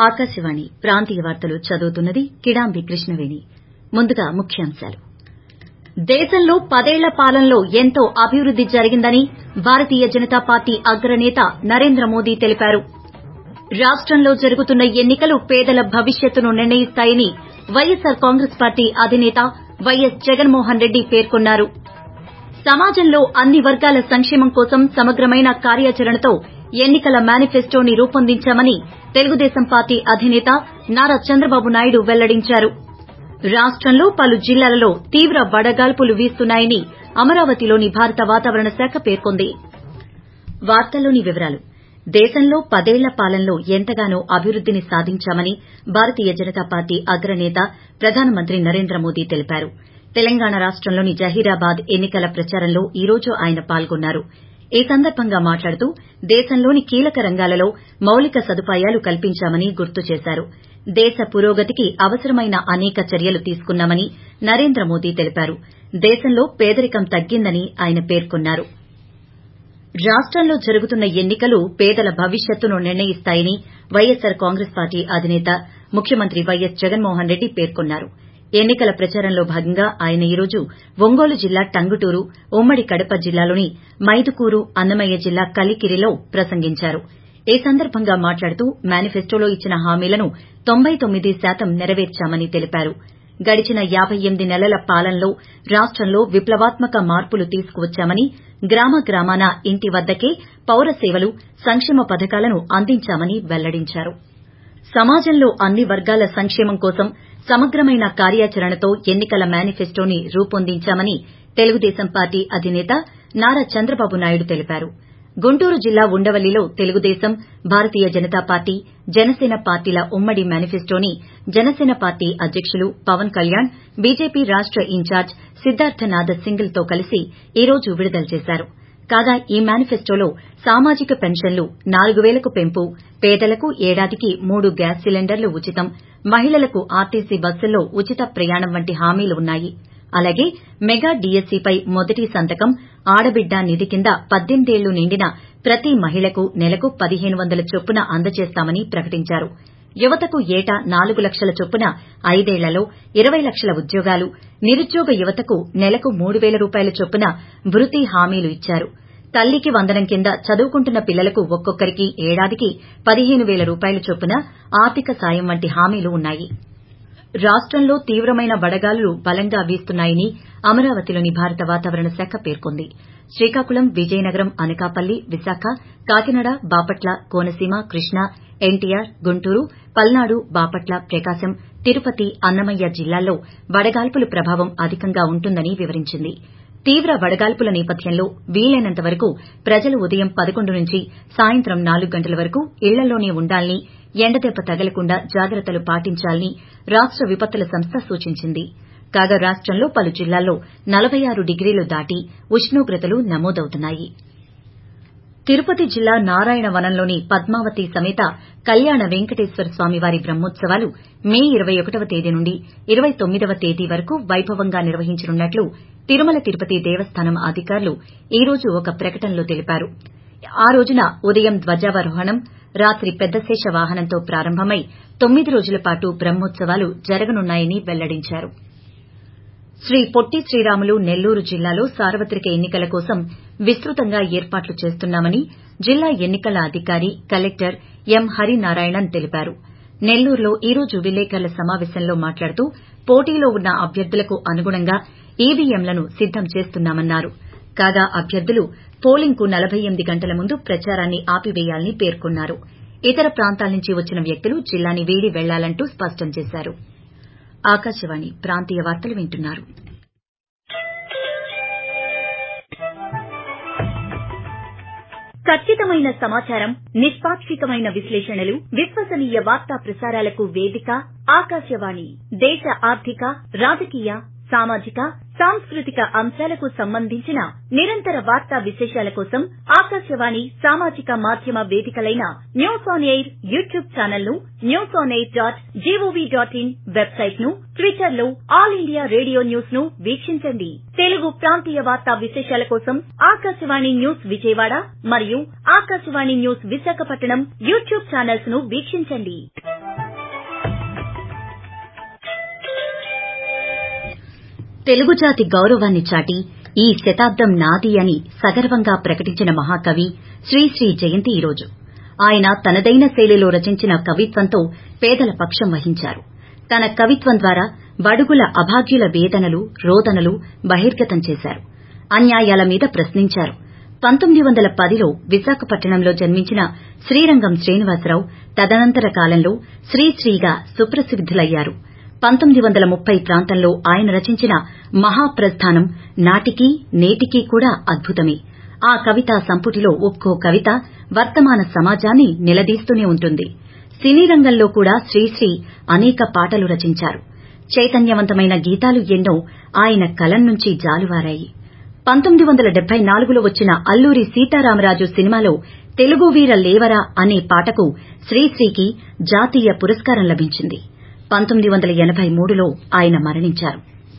ఆకాశవాణి ప్రాంతీయ వార్తలు చదువుతున్నది కిడాంబి కృష్ణవేణి ముందుగా ముఖ్యాంశాలు దేశంలో పదేళ్ల పాలనలో ఎంతో అభివృద్ది జరిగిందని భారతీయ జనతా పార్టీ అగ్రనేత నరేంద్ర మోదీ తెలిపారు రాష్టంలో జరుగుతున్న ఎన్ని కలు పేదల భవిష్యత్తును నిర్ణయిస్తాయని వైఎస్సార్ కాంగ్రెస్ పార్టీ అధినేత వైఎస్ జగన్మోహన్ రెడ్డి పేర్కొన్నారు సమాజంలో అన్ని వర్గాల సంక్షేమం కోసం సమగ్రమైన కార్యాచరణతో ఎన్ని కల మేనిఫెస్టోని రూపొందించామని తెలుగుదేశం పార్టీ అధినేత నారా చంద్రబాబు నాయుడు వెల్లడించారు రాష్టంలో పలు జిల్లాలలో తీవ్ర వడగాల్పులు వీస్తున్నాయని అమరావతిలోని భారత వాతావరణ శాఖ పేర్కొంది దేశంలో పదేళ్ల పాలనలో ఎంతగానో అభివృద్దిని సాధించామని భారతీయ జనతా పార్టీ అగ్రనేత ప్రధానమంత్రి నరేంద్ర మోదీ తెలిపారు తెలంగాణ రాష్టంలోని జహీరాబాద్ ఎన్ని కల ప్రచారంలో ఈ రోజు ఆయన పాల్గొన్నారు ఈ సందర్భంగా మాట్లాడుతూ దేశంలోని కీలక రంగాలలో మౌలిక సదుపాయాలు కల్పించామని గుర్తు చేశారు దేశ పురోగతికి అవసరమైన అనేక చర్యలు తీసుకున్నామని నరేంద్ర మోదీ తెలిపారు దేశంలో పేదరికం తగ్గిందని ఆయన పేర్కొన్నారు రాష్టంలో జరుగుతున్న ఎన్ని కలు పేదల భవిష్యత్తును నిర్ణయిస్తాయని వైఎస్సార్ కాంగ్రెస్ పార్టీ అధినేత ముఖ్యమంత్రి వైఎస్ జగన్మోహన్ రెడ్డి పేర్కొన్నారు ఎన్ని కల ప్రచారంలో భాగంగా ఆయన ఈ రోజు ఒంగోలు జిల్లా టంగుటూరు ఉమ్మడి కడప జిల్లాలోని మైదుకూరు అన్నమయ్య జిల్లా కలికిరిలో ప్రసంగించారు ఈ సందర్భంగా మాట్లాడుతూ మేనిఫెస్టోలో ఇచ్చిన హామీలను తొంభై తొమ్మిది శాతం నెరవేర్చామని తెలిపారు గడిచిన యాబై ఎనిమిది నెలల పాలనలో రాష్టంలో విప్లవాత్మక మార్పులు తీసుకువచ్చామని గ్రామ గ్రామాన ఇంటి వద్దకే పౌర సేవలు సంక్షేమ పథకాలను అందించామని వెల్లడించారు సమాజంలో అన్ని వర్గాల సంక్షేమం కోసం సమగ్రమైన కార్యాచరణతో ఎన్ని కల మేనిఫెస్టోని రూపొందించామని తెలుగుదేశం పార్టీ అధినేత నారా చంద్రబాబు నాయుడు తెలిపారు గుంటూరు జిల్లా ఉండవల్లిలో తెలుగుదేశం భారతీయ జనతా పార్టీ జనసేన పార్టీల ఉమ్మడి మేనిఫెస్టోని జనసేన పార్టీ అధ్యకులు పవన్ కళ్యాణ్ బీజేపీ రాష్ట ఇన్ఛార్జ్ సిద్దార్థనాథ్ సింగిల్ తో కలిసి ఈ రోజు విడుదల చేశారు కాగా ఈ మేనిఫెస్టోలో సామాజిక పెన్షన్లు నాలుగు పేలకు పెంపు పేదలకు ఏడాదికి మూడు గ్యాస్ సిలిండర్లు ఉచితం మహిళలకు ఆర్టీసీ బస్సుల్లో ఉచిత ప్రయాణం వంటి హామీలు ఉన్నాయి అలాగే మెగా డీఎస్సీపై మొదటి సంతకం ఆడబిడ్డ నిధి కింద పద్దెనిమిదేళ్లు నిండిన ప్రతి మహిళకు నెలకు పదిహేను వందల చొప్పున అందజేస్తామని ప్రకటించారు యువతకు ఏటా నాలుగు లక్షల చొప్పున ఐదేళ్లలో ఇరవై లక్షల ఉద్యోగాలు నిరుద్యోగ యువతకు నెలకు మూడు పేల రూపాయల చొప్పున భృతి హామీలు ఇచ్చారు తల్లికి వందనం కింద చదువుకుంటున్న పిల్లలకు ఒక్కొక్కరికి ఏడాదికి పదిహేను పేల రూపాయల చొప్పున ఆర్థిక సాయం వంటి హామీలు ఉన్నాయి రాష్టంలో తీవ్రమైన వడగాలులు బలంగా వీస్తున్నాయని అమరావతిలోని భారత వాతావరణ శాఖ పేర్కొంది శ్రీకాకుళం విజయనగరం అనకాపల్లి విశాఖ కాకినాడ బాపట్ల కోనసీమ కృష్ణా ఎన్టీఆర్ గుంటూరు పల్నాడు బాపట్ల ప్రకాశం తిరుపతి అన్నమయ్య జిల్లాల్లో వడగాల్పుల ప్రభావం అధికంగా ఉంటుందని వివరించింది తీవ్ర వడగాల్పుల నేపథ్యంలో వీలైనంత వరకు ప్రజలు ఉదయం పదకొండు నుంచి సాయంత్రం నాలుగు గంటల వరకు ఇళ్లలోనే ఉండాలని ఎండదెబ్బ తగలకుండా జాగ్రత్తలు పాటించాలని రాష్ట విపత్తుల సంస్థ సూచించింది కాగా రాష్టంలో పలు జిల్లాల్లో నలభై ఆరు డిగ్రీలు దాటి ఉష్ణోగ్రతలు నమోదవుతున్నాయి తిరుపతి జిల్లా నారాయణవనంలోని పద్మావతి సమేత కళ్యాణ వెంకటేశ్వర స్వామివారి బ్రహ్మోత్సవాలు మే ఇరవై ఒకటవ తేదీ నుండి ఇరవై తొమ్మిదవ తేదీ వరకు వైభవంగా నిర్వహించనున్నట్లు తిరుమల తిరుపతి దేవస్థానం అధికారులు ఈ రోజు ఒక ప్రకటనలో తెలిపారు ఆ రోజున ఉదయం ధ్వజావరోహణం రాత్రి పెద్దశేష వాహనంతో ప్రారంభమై తొమ్మిది రోజుల పాటు బ్రహ్మోత్సవాలు జరగనున్నాయని వెల్లడించారు శ్రీ పొట్టి శ్రీరాములు నెల్లూరు జిల్లాలో సార్వత్రిక ఎన్ని కల కోసం విస్తృతంగా ఏర్పాట్లు చేస్తున్నామని జిల్లా ఎన్ని కల అధికారి కలెక్టర్ ఎం హరినారాయణన్ తెలిపారు నెల్లూరులో ఈ రోజు విలేకరుల సమావేశంలో మాట్లాడుతూ పోటీలో ఉన్న అభ్యర్థులకు అనుగుణంగా ఈవీఎంలను సిద్దం చేస్తున్నామన్నారు కాగా అభ్యర్థులు పోలింగ్ కు నలభై ఎనిమిది గంటల ముందు ప్రచారాన్ని ఆపివేయాలని పేర్కొన్నారు ఇతర ప్రాంతాల నుంచి వచ్చిన వ్యక్తులు జిల్లాని వీడి వెళ్లాలంటూ స్పష్టం చేశారు ఆకాశవాణి ప్రాంతీయ వార్తలు వింటున్నారు ఖచ్చితమైన సమాచారం నిష్పాక్షికమైన విశ్లేషణలు విశ్వసనీయ వార్తా ప్రసారాలకు వేదిక ఆకాశవాణి దేశ ఆర్థిక రాజకీయ సామాజిక సాంస్కృతిక అంశాలకు సంబంధించిన నిరంతర వార్తా విశేషాల కోసం ఆకాశవాణి సామాజిక మాధ్యమ వేదికలైన news on air YouTube channel ను news on air dot G O V dot in website ను ట్విట్టర్ లో ఆల్ ఇండియా రేడియో న్యూస్ ను వీక్షించండి తెలుగు ప్రాంతీయ వార్తా విశేషాల కోసం ఆకాశవాణి న్యూస్ విజయవాడ మరియు Akashvani news Visakhapatnam YouTube channels ను వీక్షించండి తెలుగు జాతి గౌరవాన్ని చాటి ఈ శతాబ్దం నాది అని సగర్వంగా ప్రకటించిన మహాకవి శ్రీశ్రీ జయంతి ఈ రోజు ఆయన తనదైన శైలిలో రచించిన కవిత్వంతో పేదల పక్షం వహించారు తన కవిత్వం ద్వారా బడుగుల అభాగ్యుల వేదనలు రోదనలు బహిర్గతం చేశారు అన్యాయాల మీద ప్రశ్నించారు పంతొమ్మిది వందల పదిలో విశాఖపట్నంలో జన్మించిన శ్రీరంగం శ్రీనివాసరావు తదనంతర కాలంలో శ్రీశ్రీగా సుప్రసిద్దులయ్యారు పంతొమ్మిది వందల ముప్పై ప్రాంతంలో ఆయన రచించిన మహాప్రస్థానం నాటికీ నేటికీ కూడా అద్భుతమే ఆ కవితా సంపుటిలో ఒక్కో కవిత వర్తమాన సమాజాన్ని నిలదీస్తూనే ఉంటుంది సినీ రంగంలో కూడా శ్రీశ్రీ అనేక పాటలు రచించారు చైతన్యవంతమైన గీతాలు ఎన్నో ఆయన కలం నుంచి జాలువారాయి పంతొమ్మిది వందల డెబ్బై నాలుగులో వచ్చిన అల్లూరి సీతారామరాజు సినిమాలో తెలుగు వీర లేవరా అనే పాటకు శ్రీశ్రీకి జాతీయ పురస్కారం లభించింది పంతొమ్మిది వందల ఎనబై మూడులో ఆయన మరణించారు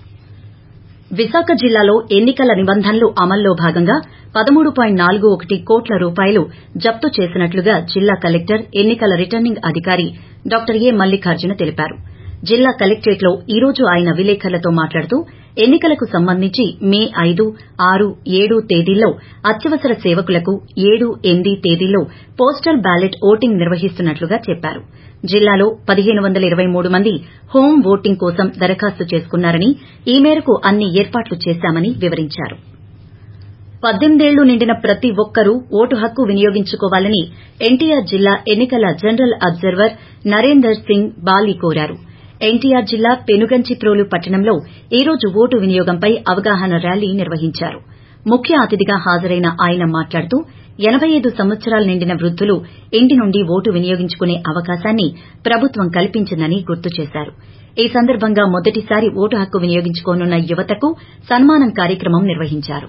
విశాఖ జిల్లాలో ఎన్నికల నిబంధనలు అమల్లో భాగంగా పదమూడు పాయింట్ నాలుగు ఒకటి కోట్ల రూపాయలు జప్తు చేసినట్లుగా జిల్లా కలెక్టర్ ఎన్నికల రిటర్నింగ్ అధికారి డాక్టర్ ఏ మల్లికార్జున తెలిపారు జిల్లా కలెక్టరేట్లో ఈ రోజు ఆయన విలేకరులతో మాట్లాడుతూ ఎన్నికలకు సంబంధించి మే ఐదు ఆరు ఏడు తేదీల్లో అత్యవసర సేవకులకు ఏడు ఎనిమిది తేదీల్లో పోస్టల్ బ్యాలెట్ ఓటింగ్ నిర్వహిస్తున్నట్లుగా చెప్పారు జిల్లాలో పదిహేను వందల ఇరవై మూడు మంది హోం ఓటింగ్ కోసం దరఖాస్తు చేసుకున్నారని ఈ మేరకు అన్ని ఏర్పాట్లు చేశామని వివరించారు పద్దెనిమిదేళ్లు నిండిన ప్రతి ఒక్కరూ ఓటు హక్కు వినియోగించుకోవాలని ఎన్టీఆర్ జిల్లా ఎన్నికల జనరల్ అబ్జర్వర్ నరేందర్ సింగ్ బాలీ కోరారు ఎన్టీఆర్ జిల్లా పెనుగంచిప్రోలు పట్టణంలో ఈ రోజు ఓటు వినియోగంపై అవగాహన ర్యాలీ నిర్వహించారు ముఖ్య అతిథిగా హాజరైన ఆయన మాట్లాడుతూ ఎనబై ఐదు సంవత్సరాలు నిండిన వృద్దులు ఇంటి నుండి ఓటు వినియోగించుకునే అవకాశాన్ని ప్రభుత్వం కల్పించిందని గుర్తు చేశారు ఈ సందర్భంగా మొదటిసారి ఓటు హక్కు వినియోగించుకోనున్న యువతకు సన్మానం కార్యక్రమం నిర్వహించారు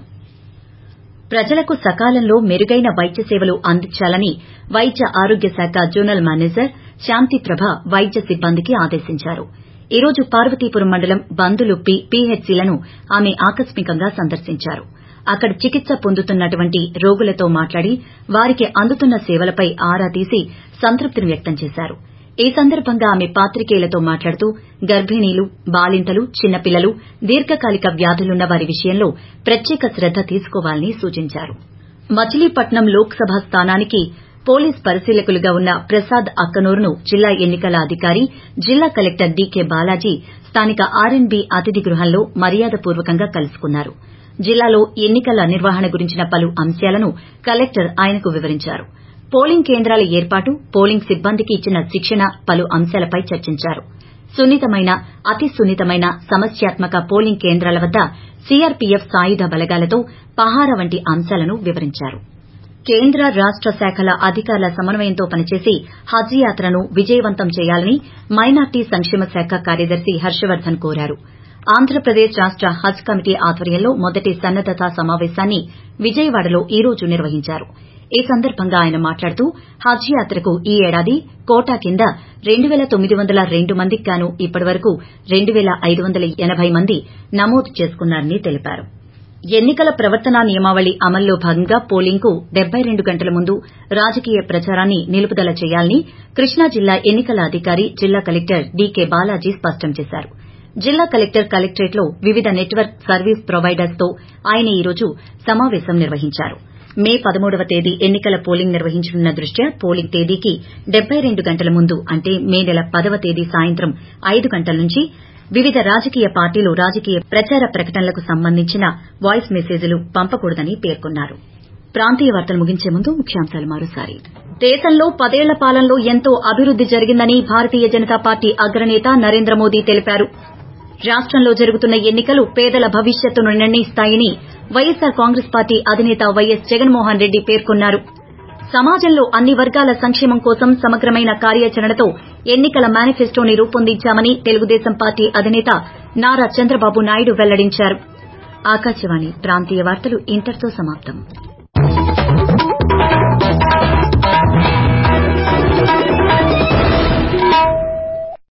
ప్రజలకు సకాలంలో మెరుగైన వైద్య సేవలు అందించాలని వైద్య ఆరోగ్య శాఖ జోనల్ మేనేజర్ శాంతిప్రభ వైద్య సిబ్బందికి ఆదేశించారు ఈ రోజు పార్వతీపురం మండలం బందులుప్పి పీహెచ్సీలను ఆమె ఆకస్మికంగా సందర్శించారు అక్కడ చికిత్స పొందుతున్నటువంటి రోగులతో మాట్లాడి వారికి అందుతున్న సేవలపై ఆరా తీసి సంతృప్తిని వ్యక్తం చేశారు ఈ సందర్భంగా ఆమె పాత్రికేయులతో మాట్లాడుతూ గర్భిణీలు బాలింతలు చిన్నపిల్లలు దీర్ఘకాలిక వ్యాధులున్న వారి విషయంలో ప్రత్యేక శ్రద్ద తీసుకోవాలని సూచించారు మచిలీపట్నం లోక్సభ స్థానానికి పోలీస్ పరిశీలకులుగా ఉన్న ప్రసాద్ అక్కనూరును జిల్లా ఎన్నికల అధికారి జిల్లా కలెక్టర్ డీకే బాలాజీ స్థానిక ఆర్ఎన్బీ అతిథి గృహంలో మర్యాదపూర్వకంగా కలుసుకున్నారు జిల్లాలో ఎన్నికల నిర్వహణ గురించిన పలు అంశాలను కలెక్టర్ ఆయనకు వివరించారు పోలింగ్ కేంద్రాల ఏర్పాటు పోలింగ్ సిబ్బందికి ఇచ్చిన శిక్షణ పలు అంశాలపై చర్చించారు సున్నితమైన అతి సున్నితమైన సమస్యాత్మక పోలింగ్ కేంద్రాల వద్ద సీఆర్పీఎఫ్ సాయుధ బలగాలతో పహారా వంటి అంశాలను వివరించారు కేంద్ర రాష్ట శాఖల అధికారుల సమన్వయంతో పనిచేసి హజ్ యాత్రను విజయవంతం చేయాలని మైనార్టీ సంక్షేమ శాఖ కార్యదర్శి హర్షవర్దన్ కోరారు ఆంధ్రప్రదేశ్ రాష్ట హజ్ కమిటీ ఆధ్వర్యంలో మొదటి సన్నద్దతా సమావేశాన్ని విజయవాడలో ఈ రోజు నిర్వహించారు ఈ సందర్భంగా ఆయన మాట్లాడుతూ హజ్ యాత్రకు ఈ ఏడాది కోటా కింద రెండు పేల తొమ్మిది వందల రెండు మందికి గాను ఇప్పటివరకు రెండు పేల ఐదు వందల ఎనబై మంది నమోదు చేసుకున్నారని తెలిపారు ఎన్నికల ప్రవర్తనా నియమావళి అమల్లో భాగంగా పోలింగ్ కు డెబ్బై రెండు గంటల ముందు రాజకీయ ప్రచారాన్ని నిలుపుదల చేయాలని కృష్ణా జిల్లా ఎన్నికల అధికారి జిల్లా కలెక్టర్ డీకే బాలాజీ స్పష్టం చేశారు జిల్లా కలెక్టర్ కలెక్టరేట్లో వివిధ నెట్వర్క్ సర్వీస్ ప్రొవైడర్స్ తో ఆయన ఈ రోజు సమావేశం నిర్వహించారు మే పదమూడవ తేదీ ఎన్నికల పోలింగ్ నిర్వహించనున్న దృష్ట్యా పోలింగ్ తేదీకి డెబ్బై రెండు గంటల ముందు అంటే మే నెల పదవ తేదీ సాయంత్రం ఐదు గంటల నుంచి వివిధ రాజకీయ పార్టీలు రాజకీయ ప్రచార ప్రకటనలకు సంబంధించిన వాయిస్ మెసేజ్లు పంపకూడదని పేర్కొన్నారు ప్రాంతీయ వార్తలు ముగించే ముందు ముఖ్యాంశాలు మరోసారి దేశంలో పదేళ్ల పాలనలో ఎంతో అభివృద్ది జరిగిందని భారతీయ జనతా పార్టీ అగ్రనేత నరేంద్ర మోదీ తెలిపారు రాష్టంలో జరుగుతున్న ఎన్నికలు పేదల భవిష్యత్తును నిర్ణయిస్తాయని వైఎస్సార్ కాంగ్రెస్ పార్టీ అధినేత వైఎస్ జగన్మోహన్ రెడ్డి పేర్కొన్నారు సమాజంలో అన్ని వర్గాల సంక్షేమం కోసం సమగ్రమైన కార్యాచరణతో ఎన్నికల మేనిఫెస్టోని రూపొందించామని తెలుగుదేశం పార్టీ అధినేత నారా చంద్రబాబు నాయుడు వెల్లడించారు ఆకాశవాణి ప్రాంతీయ వార్తలు ఇంతటితో సమాప్తం